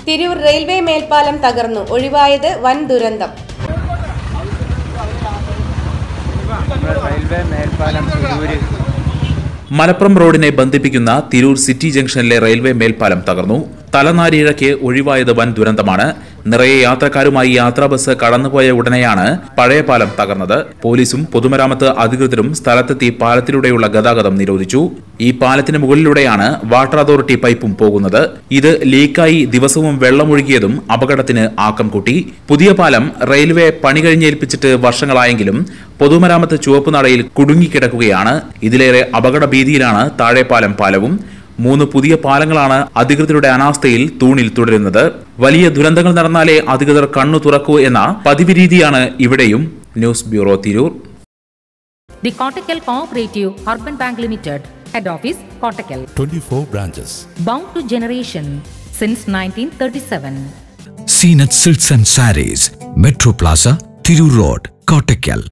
Tirur railway മേൽപ്പാലം തകർന്നു ഒഴിവായത് വൻ ദുരന്തം റെയിൽവേ മേൽപ്പാലം തിരൂര് മലപ്പുറം റോഡിനെ ബന്ധിപ്പിക്കുന്ന തിരൂർ സിറ്റി ജംഗ്ഷനിലെ റെയിൽവേ മേൽപ്പാലം തകർന്നു തലനാരിഴയ്ക്ക് ഒഴിവായത് വൻ ദുരന്തമാണ് നിറയെ യാത്രക്കാരുമായി യാത്രാ ബസ് കടന്നുപോയ ഉടനെയാണ് പഴയ പാലം തകർന്നത് പോലീസും പൊതുമരാമത്ത് അധികൃതരും സ്ഥലത്തെത്തി പാലത്തിലൂടെയുള്ള ഗതാഗതം നിരോധിച്ചു ഈ പാലത്തിന് മുകളിലൂടെയാണ് വാട്ടർ അതോറിറ്റി പൈപ്പും പോകുന്നത് ഇത് ലീക്കായി ദിവസവും വെള്ളമൊഴുകിയതും അപകടത്തിന് ആക്കം കൂട്ടി പുതിയ പാലം റെയിൽവേ പണി കഴിഞ്ഞേൽപ്പിച്ചിട്ട് വർഷങ്ങളായെങ്കിലും പൊതുമരാമത്ത് ചുവപ്പുനടയിൽ കുടുങ്ങിക്കിടക്കുകയാണ് ഇതിലേറെ അപകട ഭീതിയിലാണ് താഴെപ്പാലം പാലവും മൂന്ന് പുതിയ പാലങ്ങളാണ് അധികൃതരുടെ അനാസ്ഥയിൽ തൂണിൽ തുടരുന്നത് വലിയ ദുരന്തങ്ങൾ നടന്നാലേ അധികൃതർ കണ്ണു തുറക്കൂ എന്ന പതിവ് രീതിയാണ് ഇവിടെയും news bureau Tirur The Kottakkal Cooperative Urban Bank Limited, Head Office, Kottakkal. 24 branches. Bound to generation since 1937. Seen at Silks and Saris, Metro Plaza, Thiru Road, Kottakkal.